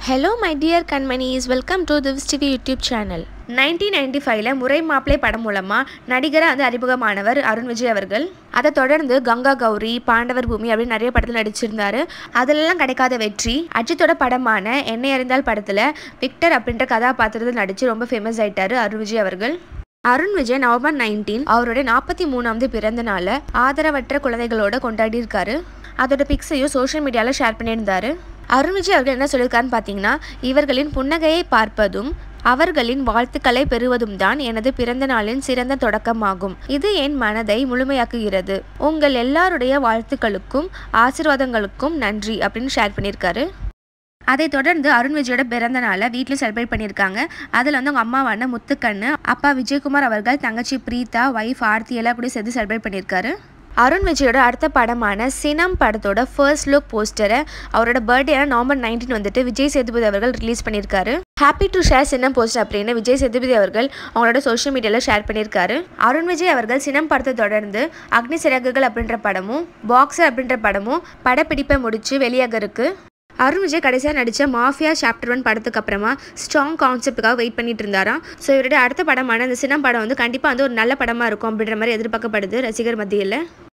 hello my dear கண்மணிஸ் welcome to Divs TV YouTube channel nineteen ninety ஃபைவ்ல முறை மாப்பிளை படம் மூலமாக நடிகராக வந்து அறிமுகமானவர் அருண் விஜய் அவர்கள் அதை தொடர்ந்து கங்கா கௌரி பாண்டவர் பூமி அப்படின்னு நிறைய படத்தில் நடிச்சிருந்தாரு அதிலெல்லாம் கிடைக்காத வெற்றி அஜித்தோட படமான என்னை அறிந்தால் படத்தில் விக்டர் அப்படின்ற கதாபாத்திரத்தில் நடித்து ரொம்ப ஃபேமஸ் ஆயிட்டாரு அருண் விஜய் அவர்கள் அருண் விஜய் நவம்பர் நைன்டீன் அவருடைய நாற்பத்தி மூணாவது பிறந்த நாளை ஆதரவற்ற குழந்தைகளோட கொண்டாடி இருக்காரு அதோட பிக்ஸையும் சோஷியல் மீடியாவில் ஷேர் பண்ணியிருந்தாரு அருண் விஜய் அவர்கள் என்ன சொல்லியிருக்காருன்னு பார்த்தீங்கன்னா இவர்களின் புன்னகையை பார்ப்பதும் அவர்களின் வாழ்த்துக்களை பெறுவதும் தான் எனது பிறந்த நாளின் சிறந்த தொடக்கமாகும் இது என் மனதை முழுமையாக்குகிறது உங்கள் எல்லாருடைய வாழ்த்துக்களுக்கும் ஆசீர்வாதங்களுக்கும் நன்றி அப்படின்னு ஷேர் பண்ணியிருக்காரு அதை தொடர்ந்து அருண் விஜயோட பிறந்த நாளை வீட்டில் செலிப்ரேட் பண்ணியிருக்காங்க அதில் வந்து அவங்க அம்மாவான முத்துக்கண்ணு அப்பா விஜயகுமார் அவர்கள் தங்கச்சி பிரீதா ஒய்ஃப் ஆர்த்தி எல்லாம் கூட சேர்த்து செலிப்ரேட் பண்ணியிருக்காரு அருண் விஜயோட அடுத்த படமான சினம் படத்தோட ஃபர்ஸ்ட் லுக் போஸ்டரை அவரோட பர்த்டேனா நவம்பர் நைன்டீன் வந்துட்டு விஜய் சேதுபதி அவர்கள் ரிலீஸ் பண்ணியிருக்காரு happy to share Sinam poster அப்படின்னு விஜய் சேதுபதி அவர்கள் அவங்களோட சோஷியல் மீடியாவில் ஷேர் பண்ணியிருக்காரு அருண் விஜய் அவர்கள் சினம் படத்தை தொடர்ந்து அக்னி சிறகுகள் அப்படின்ற படமும் பாக்ஸர் அப்படின்ற படமும் படப்பிடிப்பை முடிச்சு வெளியாக இருக்கு அருண் விஜய் கடைசியாக நடித்த மாஃபியா சாப்டர் ஒன் படத்துக்கு அப்புறமா ஸ்ட்ராங் கான்செப்டுக்காக வெயிட் பண்ணிட்டு இருந்தாராம் ஸோ இவருடைய அடுத்த படமான இந்த சினம் படம் வந்து கண்டிப்பாக வந்து ஒரு நல்ல படமாக இருக்கும் அப்படின்ற மாதிரி எதிர்பார்க்கப்படுது ரசிகர் மத்தியில்